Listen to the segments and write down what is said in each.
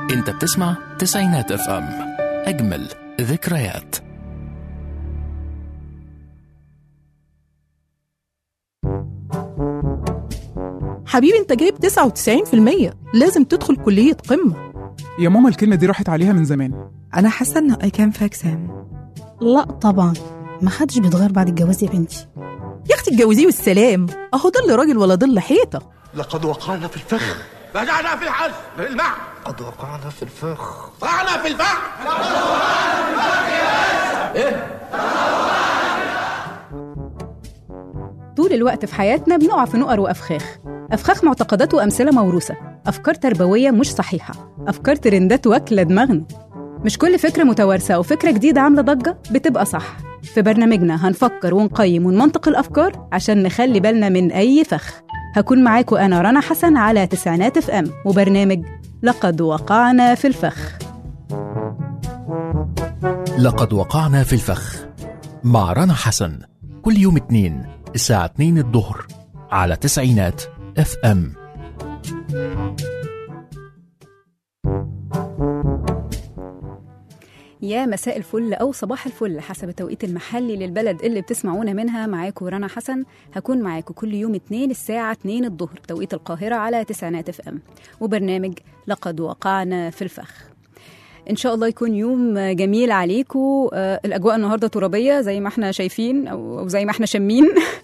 انت بتسمع تسعينات اف ام اجمل ذكريات حبيبي انت جايب 99% لازم تدخل كلية قمة يا ماما الكلمة دي راحت عليها من زمان أنا حاسة إن I can fix him لا طبعا ما حدش بيتغير بعد الجواز يا بنتي يا اختي اتجوزيه والسلام اهو ضل راجل ولا ضل حيطة لقد وقعنا في الفخ رجعنا في الحل في المع قد وقعنا في الفخ وقعنا في الفحم طول الوقت في حياتنا بنقع في نقر وأفخاخ أفخاخ معتقدات وأمثلة موروثة أفكار تربوية مش صحيحة أفكار ترندات واكلة دماغنا مش كل فكرة متوارثة أو فكرة جديدة عاملة ضجة بتبقى صح في برنامجنا هنفكر ونقيم ونمنطق الأفكار عشان نخلي بالنا من أي فخ هكون معاكم أنا رنا حسن على تسعينات اف ام وبرنامج لقد وقعنا في الفخ لقد وقعنا في الفخ مع رنا حسن كل يوم اثنين الساعة 2 الظهر على تسعينات اف ام يا مساء الفل أو صباح الفل حسب التوقيت المحلي للبلد اللي بتسمعونا منها معاكم رنا حسن هكون معاكم كل يوم اتنين الساعة 2 الظهر توقيت القاهرة على تسعينات اف ام وبرنامج لقد وقعنا في الفخ ان شاء الله يكون يوم جميل عليكم آه، الاجواء النهارده ترابيه زي ما احنا شايفين او أو زي ما احنا شامين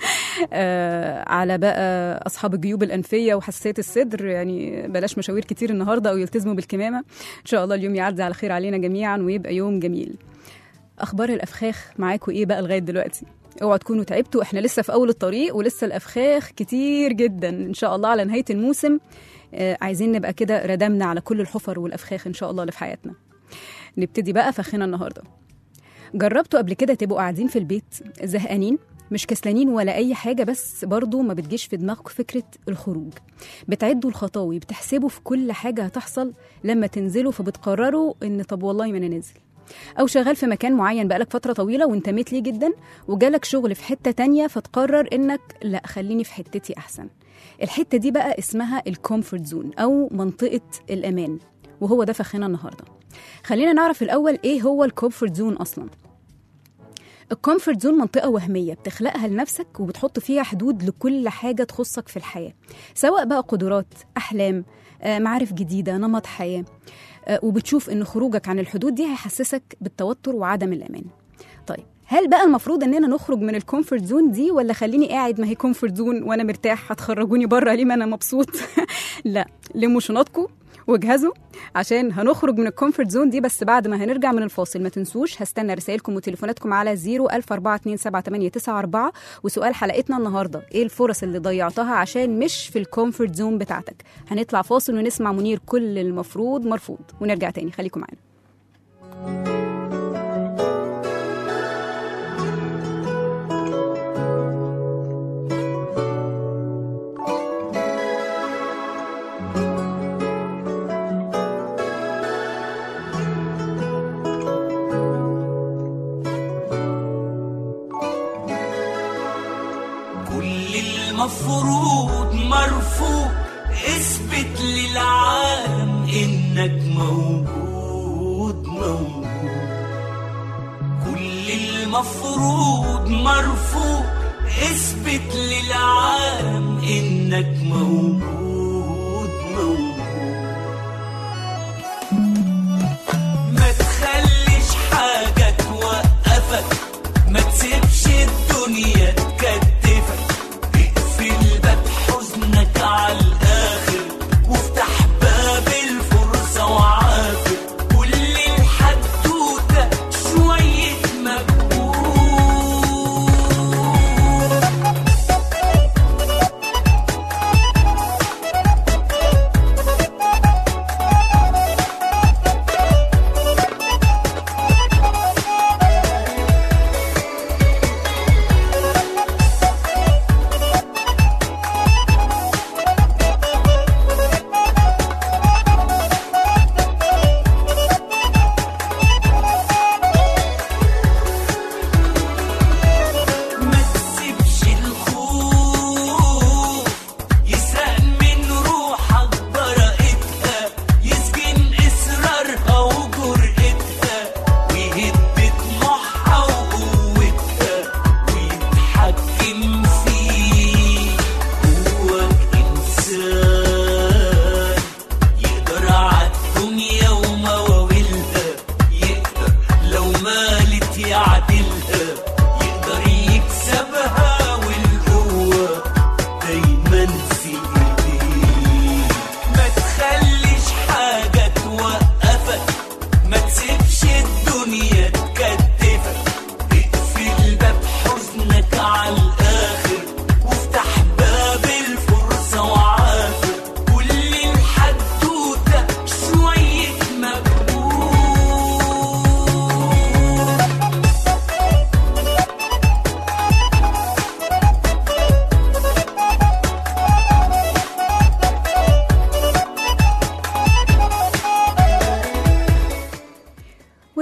آه، على بقى اصحاب الجيوب الانفيه وحساسيه الصدر يعني بلاش مشاوير كتير النهارده او يلتزموا بالكمامه ان شاء الله اليوم يعدي على خير علينا جميعا ويبقى يوم جميل اخبار الافخاخ معاكم ايه بقى لغايه دلوقتي اوعوا تكونوا تعبتوا احنا لسه في اول الطريق ولسه الافخاخ كتير جدا ان شاء الله على نهايه الموسم آه، عايزين نبقى كده ردمنا على كل الحفر والافخاخ ان شاء الله اللي في حياتنا نبتدي بقى فخنا النهارده جربتوا قبل كده تبقوا قاعدين في البيت زهقانين مش كسلانين ولا اي حاجه بس برضو ما بتجيش في دماغكم فكره الخروج بتعدوا الخطاوي بتحسبوا في كل حاجه هتحصل لما تنزلوا فبتقرروا ان طب والله ما انا نازل او شغال في مكان معين بقالك فتره طويله وانتميت ليه جدا وجالك شغل في حته تانية فتقرر انك لا خليني في حتتي احسن الحته دي بقى اسمها الكومفورت زون او منطقه الامان وهو ده فخنا النهارده خلينا نعرف الاول ايه هو الكومفورت زون اصلا الكومفورت زون منطقة وهمية بتخلقها لنفسك وبتحط فيها حدود لكل حاجة تخصك في الحياة سواء بقى قدرات أحلام آه، معارف جديدة نمط حياة آه، وبتشوف إن خروجك عن الحدود دي هيحسسك بالتوتر وعدم الأمان طيب هل بقى المفروض اننا نخرج من الكومفورت زون دي ولا خليني قاعد ما هي كومفورت زون وانا مرتاح هتخرجوني بره ليه ما انا مبسوط لا لموا شنطكم واجهزوا عشان هنخرج من الكومفورت زون دي بس بعد ما هنرجع من الفاصل ما تنسوش هستنى رسائلكم وتليفوناتكم على 014278994 وسؤال حلقتنا النهارده ايه الفرص اللي ضيعتها عشان مش في الكومفورت زون بتاعتك هنطلع فاصل ونسمع منير كل المفروض مرفوض ونرجع تاني خليكم معانا كل المفروض مرفوض اثبت للعالم انك موجود موجود كل المفروض مرفوض اثبت للعالم انك موجود موجود ما تخليش حاجة توقفك ما تسيبش الدنيا تكتفك اقفل باب حزنك على الآخر وافتح باب الفرصة وعافر كل الحدوتة شوية مجهود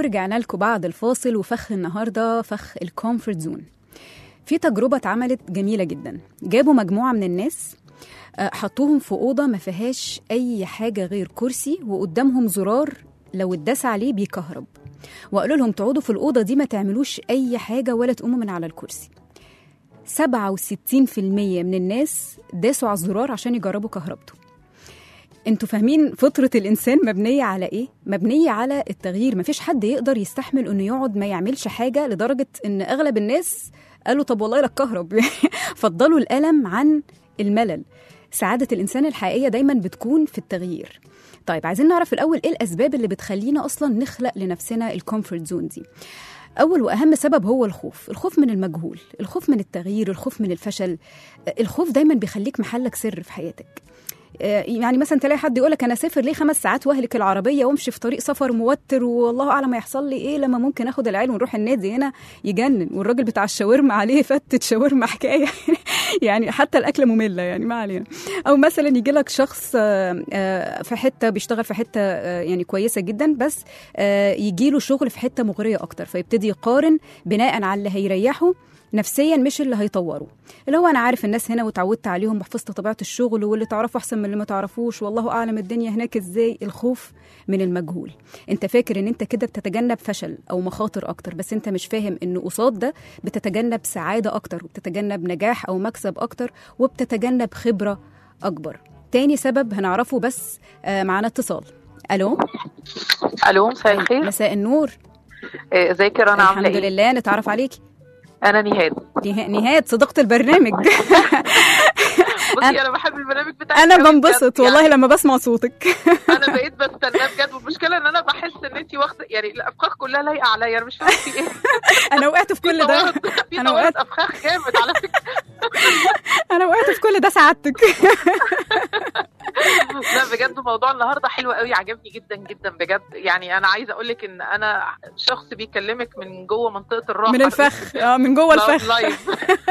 ورجعنا لكم بعد الفاصل وفخ النهارده فخ الكومفورت زون في تجربة اتعملت جميلة جدا جابوا مجموعة من الناس آه، حطوهم في أوضة ما فيهاش أي حاجة غير كرسي وقدامهم زرار لو اتداس عليه بيكهرب وقالوا لهم تقعدوا في الأوضة دي ما تعملوش أي حاجة ولا تقوموا من على الكرسي 67% من الناس داسوا على الزرار عشان يجربوا كهربته انتوا فاهمين فطرة الإنسان مبنية على إيه؟ مبنية على التغيير مفيش حد يقدر يستحمل إنه يقعد ما يعملش حاجة لدرجة إن أغلب الناس قالوا طب والله لا الكهرب فضلوا الألم عن الملل سعادة الإنسان الحقيقية دايما بتكون في التغيير طيب عايزين نعرف الأول إيه الأسباب اللي بتخلينا أصلا نخلق لنفسنا الكومفورت زون دي أول وأهم سبب هو الخوف الخوف من المجهول الخوف من التغيير الخوف من الفشل الخوف دايما بيخليك محلك سر في حياتك آه، يعني مثلا تلاقي حد يقول لك انا اسافر ليه خمس ساعات واهلك العربيه وامشي في طريق سفر موتر والله اعلم هيحصل لي ايه لما ممكن اخد العيال ونروح النادي هنا يجنن والراجل بتاع الشاورما عليه فتة شاورما حكايه يعني حتى الاكل ممله يعني ما علينا او مثلا يجي لك شخص آه، آه، في حته بيشتغل في حته آه، يعني كويسه جدا بس يجي له شغل في حته مغريه اكتر فيبتدي يقارن بناء على اللي هيريحه نفسيا مش اللي هيطوره اللي هو انا عارف الناس هنا وتعودت عليهم وحفظت طبيعه الشغل واللي تعرفه احسن من اللي ما تعرفوش والله اعلم الدنيا هناك ازاي الخوف من المجهول انت فاكر ان انت كده بتتجنب فشل او مخاطر اكتر بس انت مش فاهم ان قصاد ده بتتجنب سعاده اكتر وبتتجنب نجاح او مكسب اكتر وبتتجنب خبره اكبر تاني سبب هنعرفه بس آه، معانا اتصال الو الو مساء الخير مساء النور إيه، ازيك يا رنا عامله الحمد ايه لله نتعرف عليكي انا نهاد نه- نهاد صديقه البرنامج بصي أنا- انا بحب البرنامج بتاعك انا أوي بنبسط بجد والله يعني لما بسمع صوتك انا بقيت بستناه بجد والمشكله ان انا بحس ان انت واخده يعني الافكار كلها لايقه عليا انا مش فاهمه في ايه انا وقعت في كل ده في أنا أنا وقعت. افخاخ جامد على فكره انا وقعت في كل ده سعادتك لا بجد موضوع النهارده حلو قوي عجبني جدا جدا بجد يعني انا عايزه اقول لك ان انا شخص بيكلمك من جوه منطقه الراحه من الفخ اه من جوه لا- الفخ لايف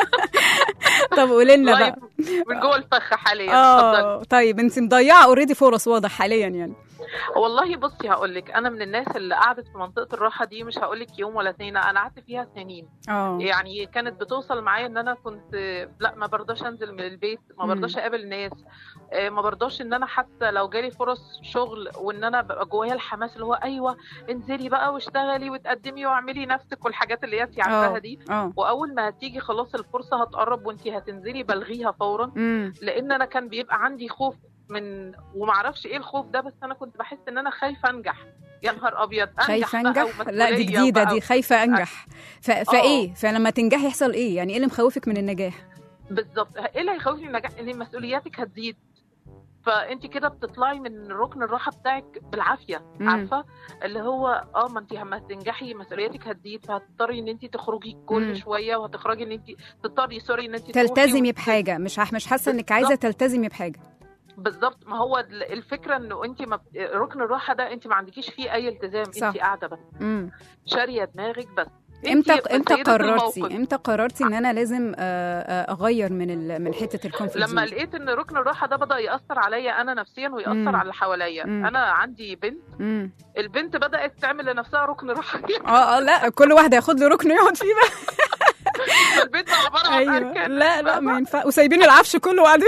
طب قولي لنا لايف بقى من جوه الفخ حاليا اتفضلي اه طيب انت مضيعه اوريدي فرص واضح حاليا يعني والله بصي هقول لك انا من الناس اللي قعدت في منطقه الراحه دي مش هقول لك يوم ولا اتنين انا قعدت فيها سنين اه يعني كانت بتوصل معايا ان انا كنت لا ما برضاش انزل من البيت ما مم. برضاش اقابل ناس آه، ما برضاش ان انا حتى لو جالي فرص شغل وان انا ببقى جوايا الحماس اللي هو ايوه انزلي بقى واشتغلي وتقدمي واعملي نفسك والحاجات اللي انت عارفاها اه دي اه واول ما هتيجي خلاص الفرصه هتقرب وانت هتنزلي بلغيها فورا امم لان انا كان بيبقى عندي خوف من ومعرفش ايه الخوف ده بس انا كنت بحس ان انا خايفه انجح يا نهار ابيض انجح خايفه بقى انجح لا دي ومسؤولية جديده بقى. دي خايفه انجح ف... فايه فلما تنجحي يحصل ايه يعني ايه اللي مخوفك من النجاح بالظبط ايه اللي هيخوفني من النجاح ان مسؤولياتك هتزيد فانت كده بتطلعي من ركن الراحه بتاعك بالعافيه مم. عارفه اللي هو اه ما انت لما تنجحي مسؤولياتك هتزيد فهتضطري ان انت تخرجي كل مم. شويه وهتخرجي ان انت تضطري سوري ان انت تروحي تلتزمي وت- بحاجه مش ح- مش حاسه انك عايزه تلتزمي بحاجه بالظبط ما هو ال- الفكره انه انت ما بت- ركن الراحه ده انت ما عندكيش فيه اي التزام صح. انت قاعده بس امم شاريه دماغك بس امتى انت امتى سيدة قررتي الموقف. امتى قررتي ان انا لازم آه، آه، اغير من ال... من حته الكونفورت لما زون لقيت ان ركن الراحه ده بدا ياثر عليا انا نفسيا وياثر مم. على اللي حواليا مم. انا عندي بنت امم البنت بدات تعمل لنفسها ركن راحه اه اه لا كل واحد هياخد له ركن يقعد فيه بقى البيت بقى عباره عن ايوه اركان لا لا ما ينفع وسايبين العفش كله وقاعدين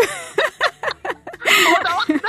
اوضه واحده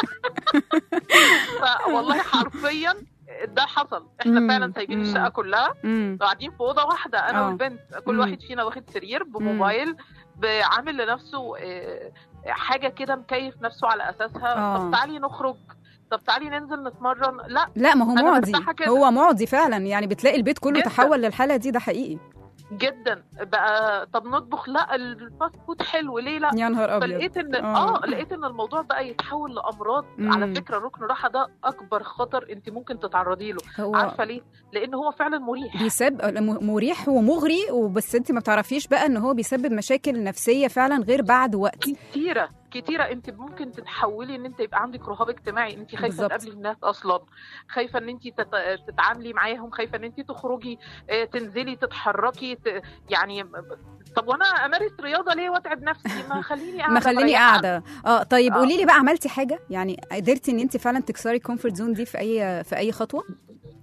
ف- والله حرفيا ده حصل احنا مم. فعلا سايبين مم. الشقه كلها امم قاعدين في اوضه واحده انا آه. والبنت كل مم. واحد فينا واخد سرير بموبايل بعامل لنفسه آه، حاجه كده مكيف نفسه على اساسها آه. طب تعالي نخرج طب تعالي ننزل نتمرن لا لا ما هو أنا معدي مرتاحة كده. هو معدي فعلا يعني بتلاقي البيت كله جداً. تحول للحاله دي ده حقيقي جدا بقى طب نطبخ لا الفاست فود حلو ليه لا يا نهار ابيض فلقيت ان آه. اه لقيت ان الموضوع بقى يتحول لامراض مم. على فكره ركن الراحه ده اكبر خطر انت ممكن تتعرضي له هو عارفه ليه لان هو فعلا مريح بيسبب م- مريح ومغري وبس انت ما بتعرفيش بقى ان هو بيسبب مشاكل نفسيه فعلا غير بعد وقت كتيره كتيره انت ممكن تتحولي ان انت يبقى عندك رهاب اجتماعي انت خايفه بالظبط. تقابلي الناس اصلا خايفه ان انت تت... تتعاملي معاهم خايفه ان انت تخرجي آه، تنزلي تتحركي ت... يعني طب وانا امارس رياضه ليه واتعب نفسي ما خليني قاعده ما خليني مريحة. قاعده اه طيب آه. قولي لي بقى عملتي حاجه يعني قدرتي ان انت فعلا تكسري الكومفورت زون دي في اي في اي خطوه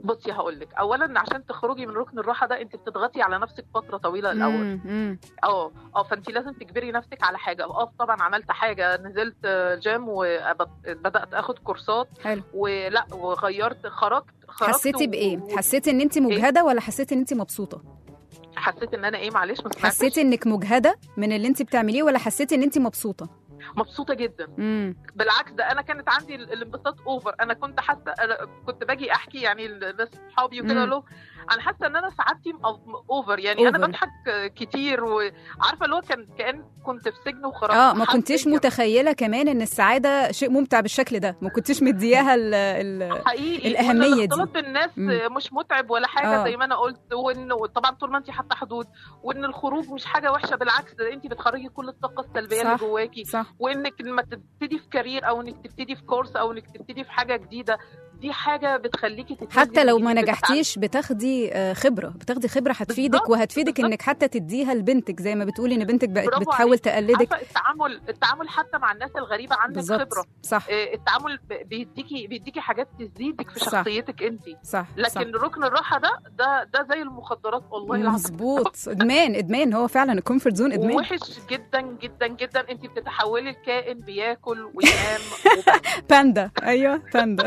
بصي هقول لك اولا عشان تخرجي من ركن الراحه ده انت بتضغطي على نفسك فتره طويله الاول مم، مم. اه اه فانت لازم تجبري نفسك على حاجه اه طبعا عملت حاجه نزلت آه، جيم وبدات اخد كورسات حلو ولا وغيرت خرجت خرجت حسيتي و- بايه و- حسيتي ان انت مجهده ولا حسيتي ان انت مبسوطه حسيت ان انا ايه معلش ما سمعتش. حسيتي انك مجهده من اللي انت بتعمليه ولا حسيتي ان انت مبسوطه مبسوطه جدا امم بالعكس ده انا كانت عندي ال- الانبساط اوفر انا كنت حاسه انا كنت باجي احكي يعني الناس صحابي وكده مم. اقول لهم انا حاسه ان انا سعادتي م- اوفر يعني انا أوفر. بضحك كتير وعارفه اللي هو كان كان كنت في سجن وخرجت اه ما كنتيش حرفياً. متخيله كمان ان السعاده شيء ممتع بالشكل ده ما كنتيش مدياها ال ال حقيقي الأهمية وإن دي. الاختلاط بالناس مم. مش متعب ولا حاجه آه. زي ما انا قلت وان طبعا طول ما انت حاطه حدود وان الخروج مش حاجه وحشه بالعكس ده انت بتخرجي كل الطاقه السلبيه اللي صح. جواكي صح وانك لما تبتدي في كارير او انك تبتدي في كورس او انك تبتدي في حاجه جديده دي حاجه بتخليكي تتنزلي حتى لو ما وتجيبي نجحتيش بتاخدي آه، خبره بتاخدي خبره هتفيدك بالظبط، وهتفيدك بالظبط. انك حتى تديها لبنتك زي ما بتقولي ان بنتك بقت برافو بتحاول عليكي. تقلدك عارفه التعامل التعامل حتى مع الناس الغريبه عندك بالظبط خبره صح آه، التعامل ب- بيديكي بيديكي حاجات تزيدك في صح. شخصيتك انت صح لكن صح. ركن الراحه ده ده ده زي المخدرات والله العظيم مظبوط ادمان ادمان هو فعلا الكومفورت زون ادمان وحش جدا جدا جدا انت بتتحولي لكائن بياكل وينام باندا ايوه باندا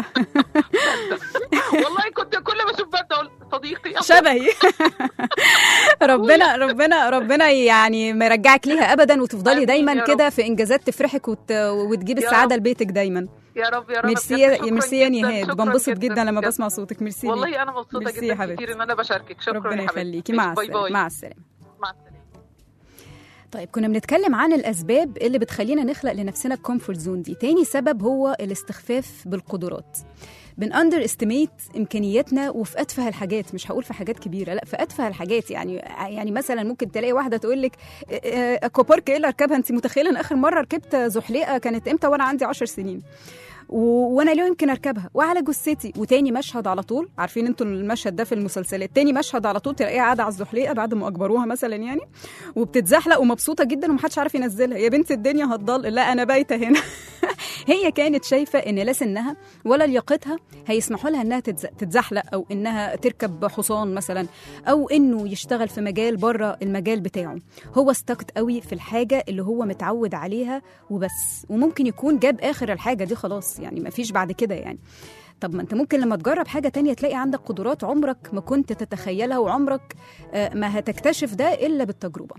والله كنت كل ما اشوف بنت اقول صديقي شبهي ربنا ربنا ربنا يعني ما يرجعك ليها ابدا وتفضلي آمين دايما يا كده في انجازات تفرحك وت... وتجيب يا السعاده رب. لبيتك دايما يا رب يا رب ميرسي بجد يا شكراً ميرسي يا جداً، نهاد شكراً بنبسط جدا لما بجد. بسمع صوتك ميرسي ليك. والله انا مبسوطه ميرسي يا جدا حبيبتي. كتير ان انا بشاركك شكرا ربنا يا حبيبتي يخليكي ماشي، مع باي السلامه باي مع السلامه مع السلامه طيب كنا بنتكلم عن الأسباب اللي بتخلينا نخلق لنفسنا الكومفورت زون دي تاني سبب هو الاستخفاف بالقدرات بن اندر استيميت امكانياتنا وفي اتفه الحاجات مش هقول في حاجات كبيره لا في اتفه الحاجات يعني يعني مثلا ممكن تلاقي واحده تقول لك اكوا بارك ايه اللي اركبها انت متخيله ان اخر مره ركبت زحليقه كانت امتى وانا عندي 10 سنين و- وانا ليه يمكن اركبها وعلى جثتي وتاني مشهد على طول عارفين انتوا المشهد ده في المسلسلات تاني مشهد على طول تلاقيها قاعده على الزحليقه بعد ما اجبروها مثلا يعني وبتتزحلق ومبسوطه جدا ومحدش عارف ينزلها يا بنت الدنيا هتضل لا انا بايته هنا هي كانت شايفه ان لا سنها ولا لياقتها هيسمحوا لها انها تتز- تتزحلق او انها تركب حصان مثلا او انه يشتغل في مجال بره المجال بتاعه هو استكت قوي في الحاجه اللي هو متعود عليها وبس وممكن يكون جاب اخر الحاجه دي خلاص يعني ما فيش بعد كده يعني طب ما انت ممكن لما تجرب حاجه تانية تلاقي عندك قدرات عمرك ما كنت تتخيلها وعمرك آه، ما هتكتشف ده الا بالتجربه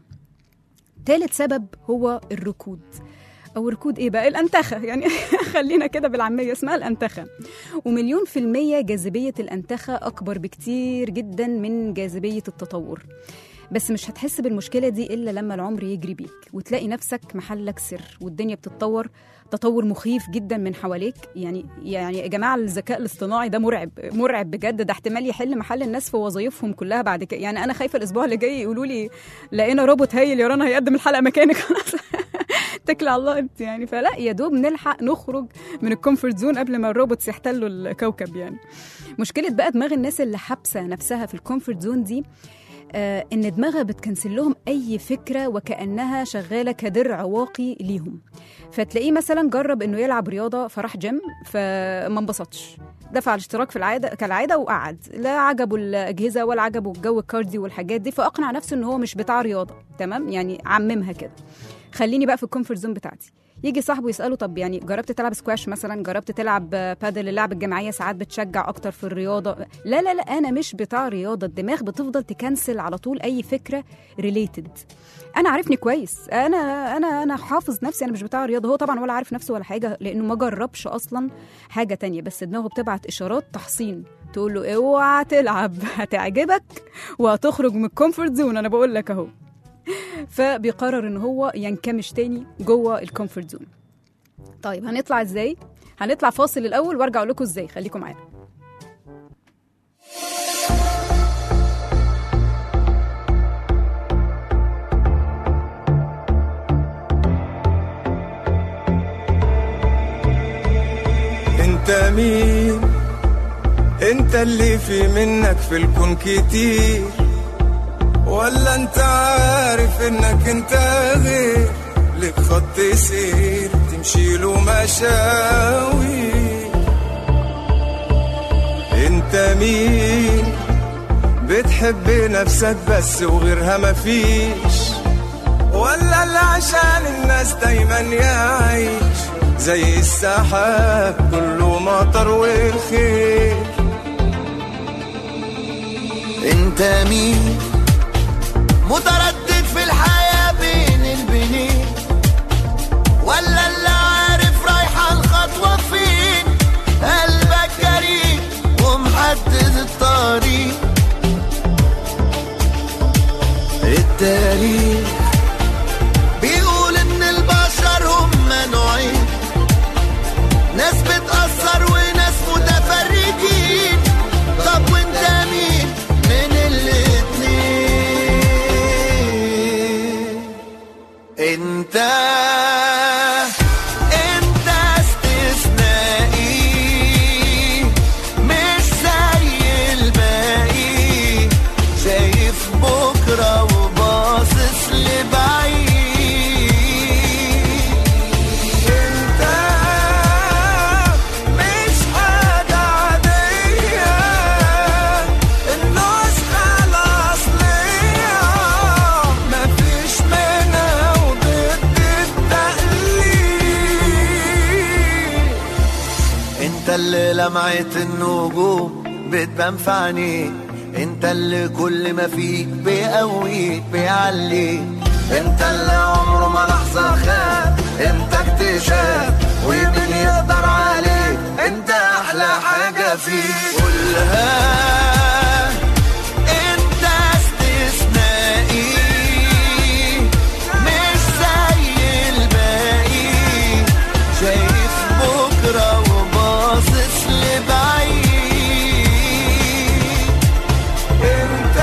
ثالث سبب هو الركود او ركود ايه بقى الانتخه يعني خلينا كده بالعاميه اسمها الانتخه ومليون في الميه جاذبيه الانتخه اكبر بكتير جدا من جاذبيه التطور بس مش هتحس بالمشكلة دي إلا لما العمر يجري بيك وتلاقي نفسك محلك سر والدنيا بتتطور تطور مخيف جدا من حواليك يعني يعني يا جماعة الذكاء الاصطناعي ده مرعب مرعب بجد ده احتمال يحل محل الناس في وظائفهم كلها بعد كده يعني أنا خايفة الأسبوع اللي جاي يقولوا لي لقينا روبوت هايل يا رنا هيقدم الحلقة مكانك خلاص اتكل على الله انت يعني فلا يا دوب نلحق نخرج من الكومفورت زون قبل ما الروبوتس يحتلوا الكوكب يعني مشكلة بقى دماغ الناس اللي حابسة نفسها في الكومفورت زون دي آه ان دماغها بتكنسل لهم اي فكره وكانها شغاله كدرع واقي ليهم فتلاقيه مثلا جرب انه يلعب رياضه فراح جيم فما انبسطش دفع الاشتراك في العاده كالعاده وقعد لا عجبه الاجهزه ولا عجبه الجو الكارديو والحاجات دي فاقنع نفسه ان هو مش بتاع رياضه تمام يعني عممها كده خليني بقى في الكومفورت زون بتاعتي يجي صاحبه يساله طب يعني جربت تلعب سكواش مثلا جربت تلعب بادل اللعب الجماعيه ساعات بتشجع اكتر في الرياضه لا لا لا انا مش بتاع رياضه الدماغ بتفضل تكنسل على طول اي فكره ريليتد انا عارفني كويس انا انا انا حافظ نفسي انا مش بتاع رياضه هو طبعا ولا عارف نفسه ولا حاجه لانه ما جربش اصلا حاجه تانية بس دماغه بتبعت اشارات تحصين تقول له اوعى تلعب هتعجبك وهتخرج من الكومفورت زون انا بقول لك اهو فبيقرر ان هو ينكمش تاني جوه الكومفورت زون طيب هنطلع ازاي هنطلع فاصل الاول وارجع اقول لكم ازاي خليكم معانا انت مين انت اللي في منك في الكون كتير ولا انت عارف انك انت غير لك خط سير تمشي له مشاوي انت مين بتحب نفسك بس وغيرها مفيش ولا اللي عشان الناس دايما يعيش زي السحاب كله مطر وخير انت مين متردد في الحياة بين البنين ولا اللي عارف رايحة الخطوة فين قلبك جريء ومحدد الطريق التاريخ بيقول ان البشر هم نوعين ناس بتأثر وناس متفرجين طب وانت مين من الاتنين انت انت استثنائي مش زي الباقي شايف بكرة وباصص لبعيد انت مش حاجة عادية النسخة الأصلية مفيش منها وضد التقليد انت اللي لمعت النجوم بتبان في عينيك انت اللي كل ما فيك بيقويك بيعليك انت اللي عمره ما لحظة خاب انت اكتشاف ومين يقدر عليك انت احلى حاجة فيك قولها انت استثنائي مش زي الباقي شايف بكرة وباصص لبعيد انت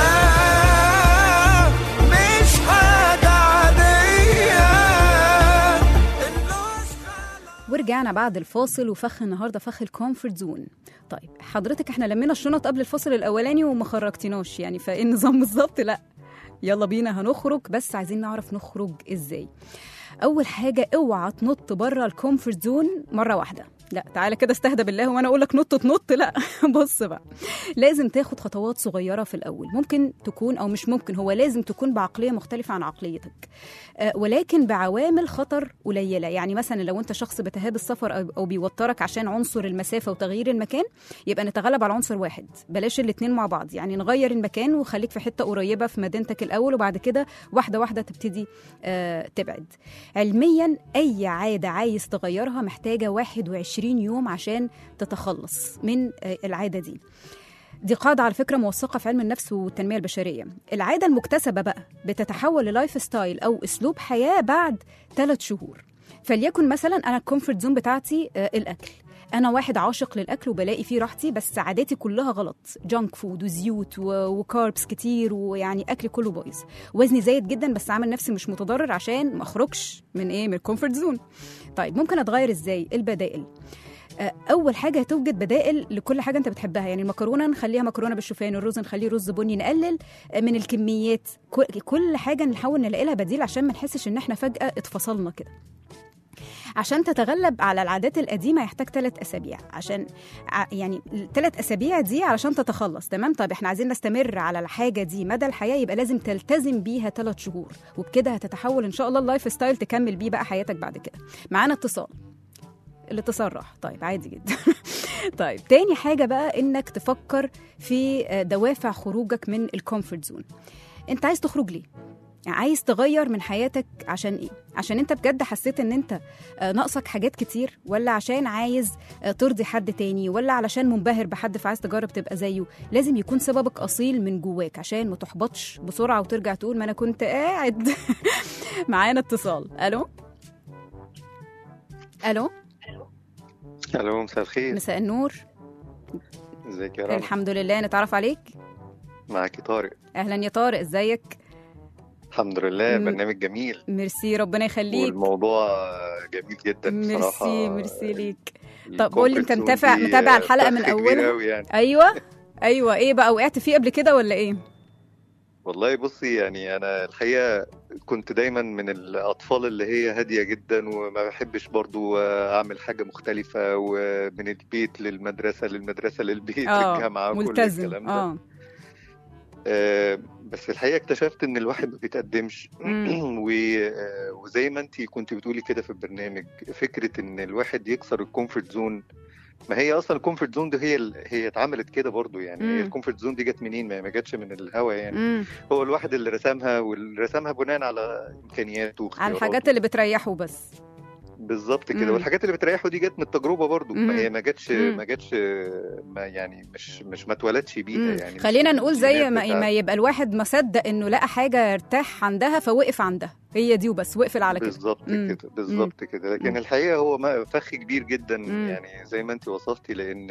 مش حاجة عادية ورجعنا بعد الفاصل وفخ النهارده فخ الكومفورت زون طيب حضرتك احنا لمينا الشنط قبل الفاصل الاولاني وما خرجتناش يعني فايه النظام بالظبط لا يلا بينا هنخرج بس عايزين نعرف نخرج ازاي اول حاجه اوعى تنط بره الكومفورت زون مره واحده لا تعالى كده استهدى بالله وانا اقول لك نط تنط لا بص بقى لازم تاخد خطوات صغيره في الاول ممكن تكون او مش ممكن هو لازم تكون بعقليه مختلفه عن عقليتك آه، ولكن بعوامل خطر قليله يعني مثلا لو انت شخص بتهاب السفر أو- او بيوترك عشان عنصر المسافه وتغيير المكان يبقى نتغلب على عنصر واحد بلاش الاتنين مع بعض يعني نغير المكان وخليك في حته قريبه في مدينتك الاول وبعد كده واحده واحده تبتدي آه، تبعد علميا اي عاده عايز تغيرها محتاجه 21 يوم عشان تتخلص من آه، العاده دي دي قاعدة على فكرة موثقة في علم النفس والتنمية البشرية العادة المكتسبة بقى بتتحول للايف ستايل أو أسلوب حياة بعد ثلاث شهور فليكن مثلا أنا الكومفورت زون بتاعتي آه، الأكل أنا واحد عاشق للأكل وبلاقي فيه راحتي بس عاداتي كلها غلط جانك فود وزيوت و- وكاربس كتير ويعني أكلي كله بايظ وزني زايد جدا بس عامل نفسي مش متضرر عشان ما أخرجش من إيه من الكومفورت زون طيب ممكن أتغير إزاي البدائل آه، اول حاجه توجد بدائل لكل حاجه انت بتحبها يعني المكرونه نخليها مكرونه بالشوفان الرز نخليه رز بني نقلل آه، من الكميات كل- كل حاجه نحاول نلاقي لها بديل عشان ما نحسش ان احنا فجاه اتفصلنا كده عشان تتغلب على العادات القديمه يحتاج ثلاث اسابيع عشان ع- يعني الثلاث اسابيع دي علشان تتخلص تمام طيب احنا عايزين نستمر على الحاجه دي مدى الحياه يبقى لازم تلتزم بيها ثلاث شهور وبكده هتتحول ان شاء الله اللايف ستايل تكمل بيه بقى حياتك بعد كده معانا اتصال الاتصال راح طيب عادي جدا طيب تاني حاجة بقى انك تفكر في آه، دوافع خروجك من الكومفورت زون انت عايز تخرج ليه يعني عايز تغير من حياتك عشان ايه عشان انت بجد حسيت ان انت آه، ناقصك حاجات كتير ولا عشان عايز آه، ترضي حد تاني ولا علشان منبهر بحد فعايز تجرب تبقى زيه لازم يكون سببك اصيل من جواك عشان ما تحبطش بسرعه وترجع تقول ما انا كنت قاعد معانا اتصال الو الو الو مساء الخير مساء النور ازيك يا رنا الحمد لله نتعرف عليك معاكي طارق اهلا يا طارق ازيك الحمد لله م- برنامج جميل ميرسي ربنا يخليك والموضوع جميل جدا بصراحه ميرسي ميرسي ليك طب قول لي انت الكومفورت متابع زون دي متابع الحلقه من فخ كبير اولها أوي يعني ايوه ايوه ايه بقى وقعت فيه قبل كده ولا ايه والله بصي يعني انا الحقيقه كنت دايما من الاطفال اللي هي هاديه جدا وما بحبش برضو اعمل حاجه مختلفه ومن البيت للمدرسه للمدرسه للبيت اه للجامعه كل ملتزم الكلام ده اه آه، بس الحقيقه اكتشفت ان الواحد ما بيتقدمش مم. و- آه، وزي ما انت كنت بتقولي كده في البرنامج فكره ان الواحد يكسر الكومفورت زون ما هي اصلا الكومفورت زون دي هي ال- هي اتعملت كده برضو يعني مم. هي الكومفورت زون دي جت منين ما ما جاتش من الهوا يعني مم. هو الواحد اللي رسمها واللي رسمها بناء على امكانياته على واختياراته. الحاجات اللي بتريحه بس بالظبط مم. كده والحاجات اللي بتريحه دي جت من التجربه برضو مم. ما هي ما جاتش مم. ما جاتش ما يعني مش مش ما اتولدش بيها مم. يعني مش خلينا من نقول زي الجينات ما, بتاعته. ما يبقى الواحد مصدق انه لقى حاجه ارتاح عندها فوقف عندها هي دي وبس وقفل على كده بالظبط مم. كده بالظبط كده لكن مم. الحقيقه هو ما- فخ كبير جدا مم. يعني زي ما انت وصفتي لان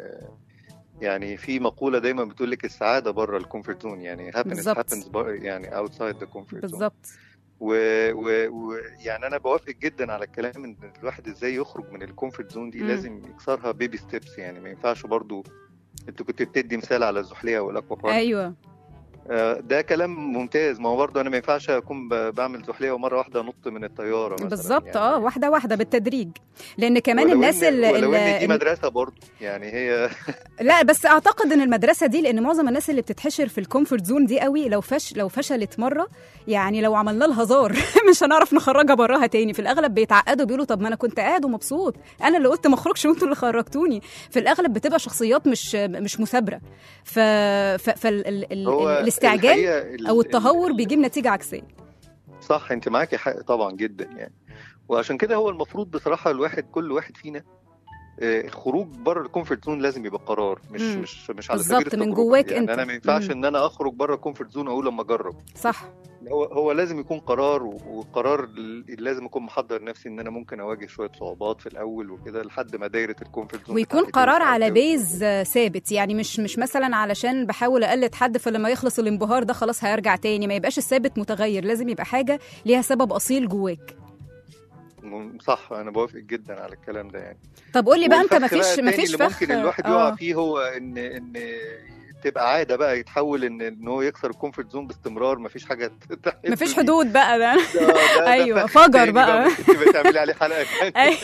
يعني في مقوله دايما بتقول لك السعاده بره الكومفورت زون يعني happiness بالظبط. happens بر- يعني outside the comfort zone بالظبط ويعني و... و... يعني انا بوافق جدا على الكلام ان الواحد ازاي يخرج من الكومفورت زون دي مم. لازم يكسرها بيبي ستيبس يعني ما ينفعش برضو انت كنت بتدي مثال على الزحلية والاكوا بارك ايوه آه، ده كلام ممتاز ما هو برضه انا ما ينفعش اكون ب- بعمل زحلية ومره واحده انط من الطياره مثلا بالظبط اه واحده واحده بالتدريج لان كمان ولو الناس إن اللي, ولو ان دي اللي مدرسه برضه يعني هي لا بس اعتقد ان المدرسه دي لان معظم الناس اللي بتتحشر في الكومفورت زون دي قوي لو فش لو فشلت مره يعني لو عملنا لها هزار مش هنعرف نخرجها براها تاني في الاغلب بيتعقدوا بيقولوا طب ما انا كنت قاعد ومبسوط انا اللي قلت ما اخرجش وانتوا اللي خرجتوني في الاغلب بتبقى شخصيات مش مش مثابره ف, ف... فال... هو الاستعجال الحقيقة ال- او ال- التهور بيجيب نتيجه عكسيه صح انت معاكي حق طبعا جدا يعني وعشان كده هو المفروض بصراحه الواحد كل واحد فينا آه، الخروج بره الكومفورت زون لازم يبقى قرار مش مم. مش مش على بالظبط، سبيل من التجربة. جواك يعني انت. انا ما ينفعش مم. ان انا اخرج بره الكومفورت زون اقول لما اجرب صح هو هو لازم يكون قرار و- وقرار ال- لازم اكون محضر نفسي ان انا ممكن اواجه شويه صعوبات في الاول وكده لحد ما دايره الكومفورت زون ويكون بتاعتي قرار توسع على وكده. بيز آه، ثابت يعني مش مش مثلا علشان بحاول اقلد حد فلما يخلص الانبهار ده خلاص هيرجع تاني ما يبقاش الثابت متغير لازم يبقى حاجه ليها سبب اصيل جواك م- صح انا بوافق جدا على الكلام ده يعني طب قول لي بقى انت والفخ ما فيش بقى ما التاني فيش اللي فخ ممكن الواحد آه. يقع فيه هو ان ان تبقى عاده بقى يتحول ان ان هو يكسر الكومفورت زون باستمرار مفيش حاجه تحل ما فيش فيه. حدود بقى ده ده- ده- ده ايوه فخ فجر تاني بقى ممكن تبقى تعملي عليه حلقه أي. تانية.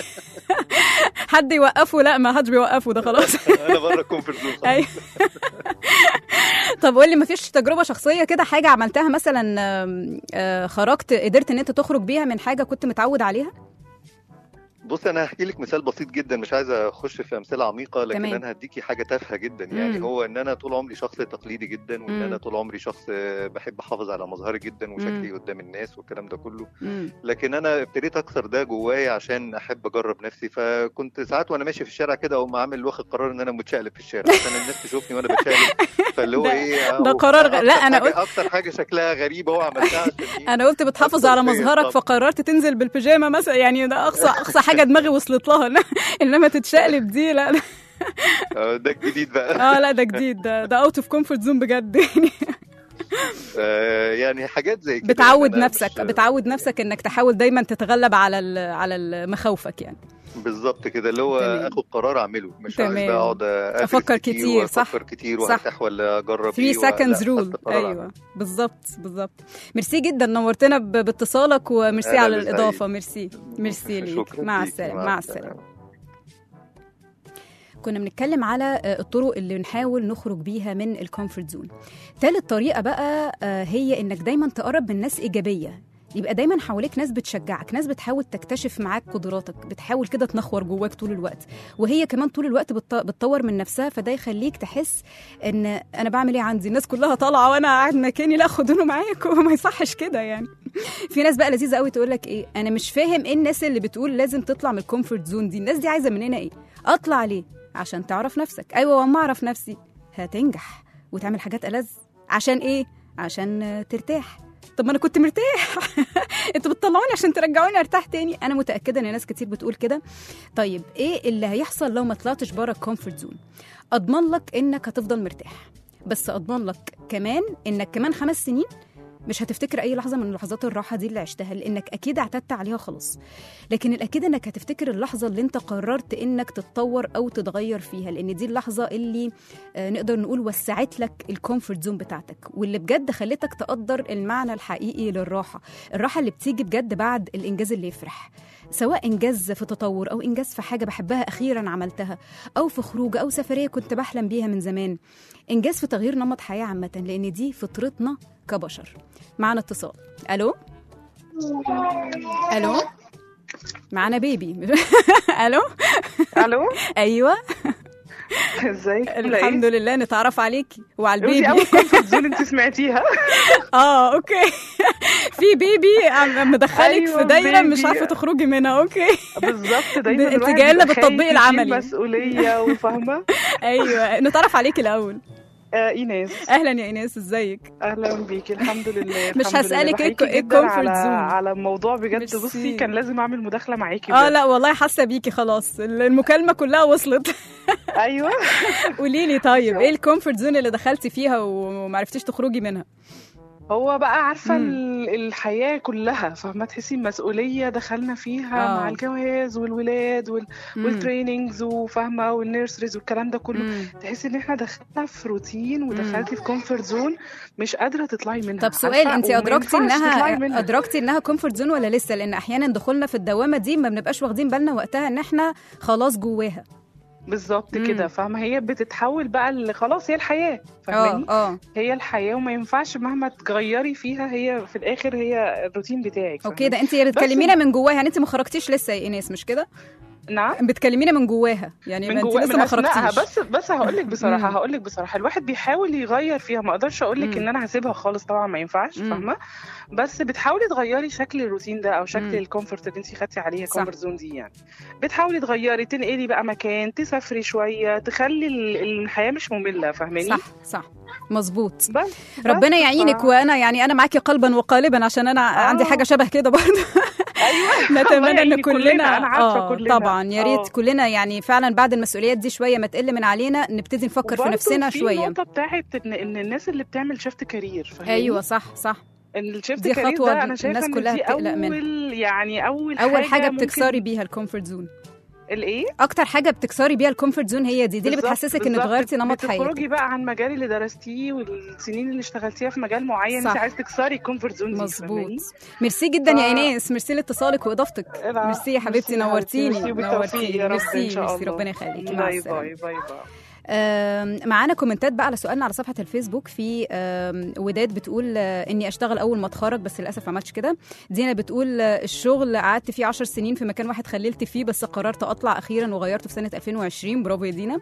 حد يوقفه لا ما حدش بيوقفه ده خلاص انا بره الكومفورت زون خلاص. ايوه طب قول لي ما فيش تجربه شخصيه كده حاجه عملتها مثلا آم، آه، خرجت قدرت ان انت تخرج بيها من حاجه كنت متعود عليها بص انا هحكي لك مثال بسيط جدا مش عايز اخش في امثله عميقه لكن تمام. انا هديكي حاجه تافهه جدا يعني مم. هو ان انا طول عمري شخص تقليدي جدا وان مم. انا طول عمري شخص بحب احافظ على مظهري جدا وشكلي قدام الناس والكلام ده كله مم. لكن انا ابتديت اكسر ده جوايا عشان احب اجرب نفسي فكنت ساعات وانا ماشي في الشارع كده اقوم عامل واخد قرار ان انا متشقلب في الشارع عشان الناس تشوفني وانا بتشقلب فاللي هو ده- ايه ده أو قرار غ- لا، أكتر أنا حاجة- قلت- اكتر حاجه شكلها غريبه هو عملتها عشان إيه؟ انا قلت بتحافظ أكتر على فيا مظهرك طبعا. فقررت تنزل بالبيجامه مثلا يعني ده اقصى اقصى حاجه دماغي وصلت لها انما تتشقلب دي لا آه، ده الجديد بقى اه لا ده جديد ده ده اوت اوف كومفورت زون بجد يعني آه، يعني حاجات زي كده بتعود إن أنا نفسك مش- بتعود نفسك انك تحاول دايما تتغلب على ال- على ال- مخاوفك يعني بالظبط كده اللي هو تمام. اخد قرار اعمله مش تمام. عايز بقى اقعد أدرس أفكر كتير، صح. وافكر كتير صح. وارتاح ولا اجرب 3 إيه ولا- seconds لا، رول خدت قرار أعمله. ايوه بالظبط بالظبط ميرسي جدا نورتنا ب- باتصالك وميرسي أنا على اللي سعيد. الاضافه ميرسي ميرسي ليك شكرا مع ليك. السلامه مع السلامه كنا بنتكلم على آه، الطرق اللي نحاول نخرج بيها من الكومفورت زون تالت طريقة بقى آه، هي انك دايما تقرب من ناس ايجابية يبقى دايما حواليك ناس بتشجعك ناس بتحاول تكتشف معاك قدراتك بتحاول كده تنخور جواك طول الوقت وهي كمان طول الوقت بتط- بتطور من نفسها فده يخليك تحس ان انا بعمل ايه عندي الناس كلها طالعه وانا قاعد مكاني لا خدونه معاكم ما يصحش كده يعني في ناس بقى لذيذه قوي تقول لك ايه انا مش فاهم ايه الناس اللي بتقول لازم تطلع من الكومفورت زون دي الناس دي عايزه مننا ايه اطلع ليه عشان تعرف نفسك ايوه واما اعرف نفسي هتنجح وتعمل حاجات ألذ عشان ايه عشان آه، ترتاح طب ما انا كنت مرتاح انتوا بتطلعوني عشان ترجعوني ارتاح تاني انا متاكده ان ناس كتير بتقول كده طيب ايه اللي هيحصل لو ما طلعتش بره الكومفورت زون اضمن لك انك هتفضل مرتاح بس اضمن لك كمان انك كمان خمس سنين مش هتفتكر اي لحظه من لحظات الراحه دي اللي عشتها لانك اكيد اعتدت عليها خلاص لكن الاكيد انك هتفتكر اللحظه اللي انت قررت انك تتطور او تتغير فيها لان دي اللحظه اللي آه، نقدر نقول وسعت لك الكومفورت زون بتاعتك واللي بجد خلتك تقدر المعنى الحقيقي للراحه الراحه اللي بتيجي بجد بعد الانجاز اللي يفرح سواء انجاز في تطور او انجاز في حاجه بحبها اخيرا عملتها او في خروج او سفريه كنت بحلم بيها من زمان انجاز في تغيير نمط حياه عامه لان دي فطرتنا كبشر معانا اتصال الو الو معانا بيبي الو الو ايوه ازيك الحمد لله نتعرف عليكي وعلى دي البيبي اول كونفرت زون انت سمعتيها اه اوكي في بيبي عم مدخلك أيوة، في دايره مش بيبي. عارفه تخرجي منها اوكي بالظبط دايما انت الواحد جايه لنا بيبقى بالتطبيق خايف يشيل العملي مسؤوليه وفاهمه ايوه نتعرف عليكي الاول آه ايناس اهلا يا ايناس ازيك اهلا بيكي الحمد لله مش الحمد لله. هسألك ايه بحييكي ايه جداً الكومفورت على زون؟ على الموضوع بجد ميرسي. بصي كان لازم اعمل مداخله معاكي اه بجد. لا والله حاسه بيكي خلاص المكالمه كلها وصلت ايوه قولي لي طيب ايه الكومفورت زون اللي دخلتي فيها ومعرفتيش تخرجي منها هو بقى عارفه مم. ال- الحياه كلها فاهمه تحسي المسؤوليه دخلنا فيها آه. مع الجواز والولاد وال... مم. والتريننجز وفاهمه والنيرسريز والكلام ده كله مم. تحسي ان احنا دخلنا في روتين ودخلتي في كومفورت زون مش قادره تطلعي منها طب سؤال عارفة؟ انت وما ادركتي ينفعش تطلعي انها منها. ادركتي انها كومفورت زون ولا لسه لان احيانا دخولنا في الدوامه دي ما بنبقاش واخدين بالنا وقتها ان احنا خلاص جواها بالظبط مم. كده فاهمه هي بتتحول بقى ل- خلاص هي الحياه اه فاهماني اه هي الحياه وما ينفعش مهما تغيري فيها هي في الاخر هي الروتين بتاعك اوكي ده فاهماني؟ انت بتكلمينا من جواها يعني انت ما خرجتيش لسه يا ايناس مش كده نعم بتكلمينا من جواها يعني من ما انت جوا لسه من ما أثناءها. خرجتيش بس بس هقول لك بصراحه مم. هقول لك بصراحه الواحد بيحاول يغير فيها ما اقدرش اقول لك مم. ان انا هسيبها خالص طبعا ما ينفعش مم. فاهمه بس بتحاولي تغيري شكل الروتين ده او شكل مم. الكومفورت اللي انت خدتي عليها صح. كومفورت زون دي يعني بتحاولي تغيري تنقلي بقى مكان تسافري شويه تخلي ال- الحياه مش ممله فاهماني صح صح مظبوط بس ربنا بس يعينك ف- وانا يعني انا معاكي قلبا وقالبا عشان انا عندي حاجه شبه كده برضه ايوه الله نتمنى ان يعينك كلنا انا عارفه اه كلنا طبعا يا ريت آه. كلنا يعني فعلا بعد المسؤوليات دي شويه ما تقل من علينا نبتدي نفكر في وبرضه نفسنا في شويه النقطه بتاعت ان ان الناس اللي بتعمل شيفت كارير فاهماني ايوه صح صح ان الشيفت دي كارير خطوة ده انا شايفه الناس ان كلها دي بتقلق اول منها. يعني اول اول حاجه ممكن- بتكسري بيها الكومفورت زون الايه اكتر حاجه بتكسري بيها الكومفورت زون هي دي دي اللي بالظبط- بتحسسك انك بالظبط. غيرتي نمط بتخرجي حياتك بقى عن المجال اللي درستيه والسنين اللي اشتغلتيها في مجال معين صح. انت عايز تكسري الكومفورت زون دي مظبوط فاهماني؟ ميرسي جدا يا ف- ايناس ميرسي لاتصالك واضافتك لا، ميرسي يا حبيبتي ميرسي يا نورتيني ميرسي بالتوفيق نورتيني يا رب ميرسي ان شاء ميرسي الله ربنا يخليكي مع باي السلامه باي باي باي آم، معانا كومنتات بقى على سؤالنا على صفحه الفيسبوك في آم، وداد بتقول آه، اني اشتغل اول ما اتخرج بس للاسف ما عملتش كده دينا بتقول آه، الشغل قعدت فيه 10 سنين في مكان واحد خللت فيه بس قررت اطلع اخيرا وغيرته في سنه 2020 برافو يا دينا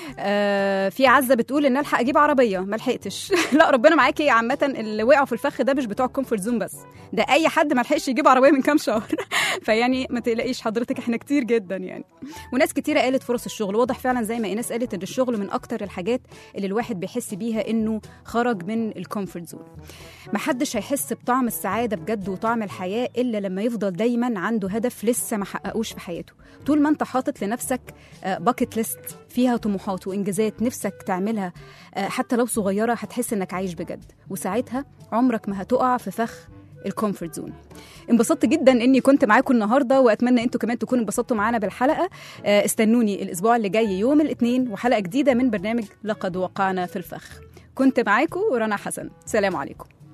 آه، في عزه بتقول ان الحق اجيب عربيه ما لحقتش لا ربنا معاكي عامه اللي وقعوا في الفخ ده مش بتوع الكومفورت زون بس ده اي حد ما لحقش يجيب عربيه من كام شهر فيعني ما تقلقيش حضرتك احنا كتير جدا يعني وناس كتيره قالت فرص الشغل واضح فعلا زي ما ايناس قالت ان الشغل من اكتر الحاجات اللي الواحد بيحس بيها انه خرج من الكومفورت زون محدش هيحس بطعم السعاده بجد وطعم الحياه الا لما يفضل دايما عنده هدف لسه ما حققوش في حياته طول ما انت حاطط لنفسك باكت ليست فيها طموحات وانجازات نفسك تعملها آه، حتى لو صغيره هتحس انك عايش بجد وساعتها عمرك ما هتقع في فخ الكومفورت زون انبسطت جدا اني كنت معاكم النهارده واتمنى انتوا كمان تكونوا انبسطتوا معانا بالحلقه آه، استنوني الاسبوع اللي جاي يوم الاثنين وحلقه جديده من برنامج لقد وقعنا في الفخ كنت معاكم رنا حسن سلام عليكم